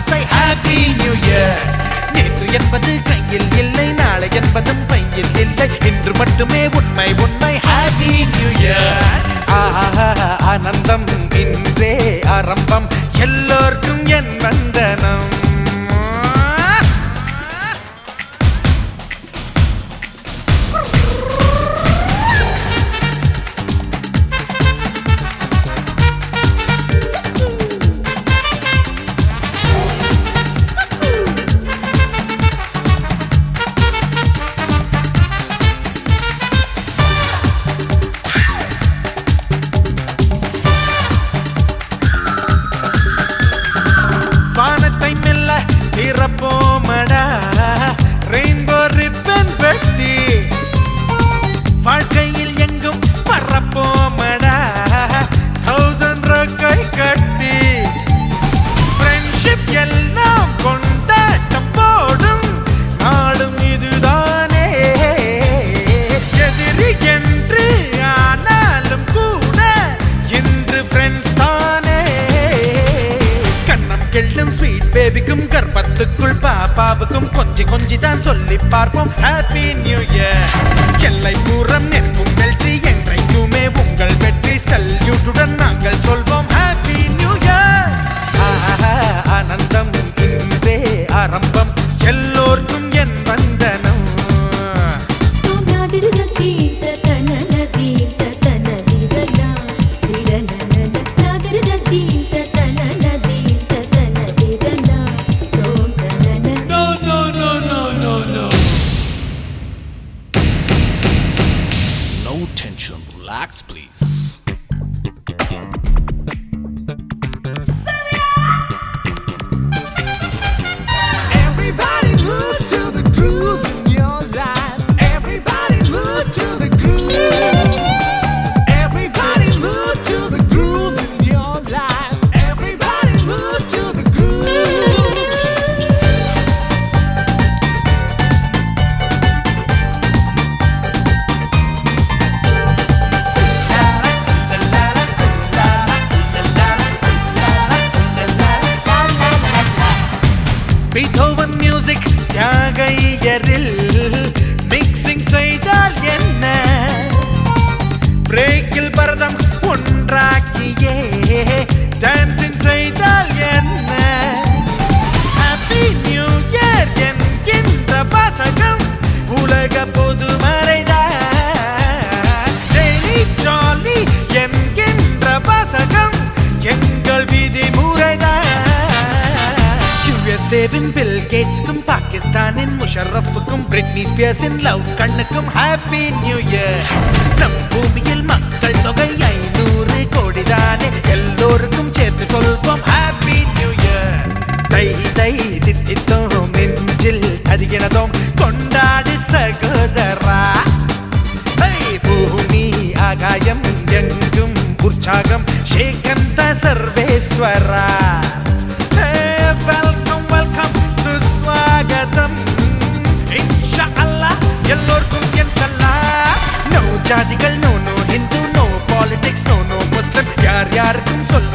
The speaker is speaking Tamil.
வார்த்தை ஹாப்பி நியூ இயர் நேற்று என்பது கையில் இல்லை நாளை என்பதும் பையில் இல்லை இன்று மட்டுமே உண்மை உண்மை ஹாப்பி நியூ இயர் ஆனந்தம் இன்றே ஆரம்பம் எல்லோர்க்கும் என் வந்தனம் வானத்தை மெல்ல திறப்போமடா ரெயின்போ ரிப்பன் வெட்டி வாழ்க்கையில் எங்கும் பறப்போமடா தௌசண்ட் ரக்கை கட்டி ஃப்ரெண்ட்ஷிப் எல்லாம் கொண்டாட்டம் போடும் நாளும் இதுதானே எதிரி என்று ஆனாலும் கூட இன்று ஃப்ரெண்ட்ஸ் தானே கண்ணம் கெள்ளும் ஸ்வீட் பேபிக்கும் கர்ப்பத்துக்குள் பாப்பாவுக்கும் கொஞ்சி கொஞ்சி தான் சொல்லி பார்ப்போம் ஹாப்பி நியூ இயர் எல்லை பூரம் நெருப்பும் வெற்றி என்றைக்குமே உங்கள் வெற்றி சல்யூட்டுடன் நாங்கள் சொல்வோம் ஹாப்பி நியூ இயர் ஆனந்தம் இன்றே ஆரம்பம் எல்லோர்க்கும் என் வந்தனம் No, no, no, no, no, no. No tension. Relax, please. Everybody move to the groove in your life. Everybody move to the groove. Everybody move to the groove in your life. Everybody move to the groove. Beethoven music தியாகையரில் மிக்சிங் செய்தால் என்ன பிரேக்கில் பரதம் ஒன்றாக்கியே டான்சிங் செய்தால் என்ன ஹாப்பி நியூ இயர் என்கின்ற வாசகம் உலக பொதுமறைதான் டெய்லி ஜாலி என்கின்ற வாசகம் எங்கள் விதிமுறைதான் யுஎஸ்ஏவின் பில் கேட்ஸ்க்கும் பாகிஸ்தானின் முஷரஃபுக்கும் பிரிட்னி ஸ்பியர்ஸின் லவ் கண்ணுக்கும் ஹாப்பி நியூ இயர் நம் பூமியில் மக்கள் தொகை ஐநூறு கோடிதானே எல்லோருக்கும் சேர்த்து சொல்வோம் ஹாப்பி நியூ இயர் தை தை தித்தித்தோம் நெஞ்சில் அதிகினதோம் கொண்டாடு சகோதரா ஹை, பூமி ஆகாயம் எங்கும் உற்சாகம் ஸ்ரீகந்த சர்வேஸ்வரா வெல்கம் வெல்கம் சுஸ்வாகதம் இன்ஷா அல்லாஹ் எல்லோருக்கும் என் சல்லா நோ ஜாதிகள் no no Hindu no politics no no Muslim யார் யாருக்கும் சொல்ல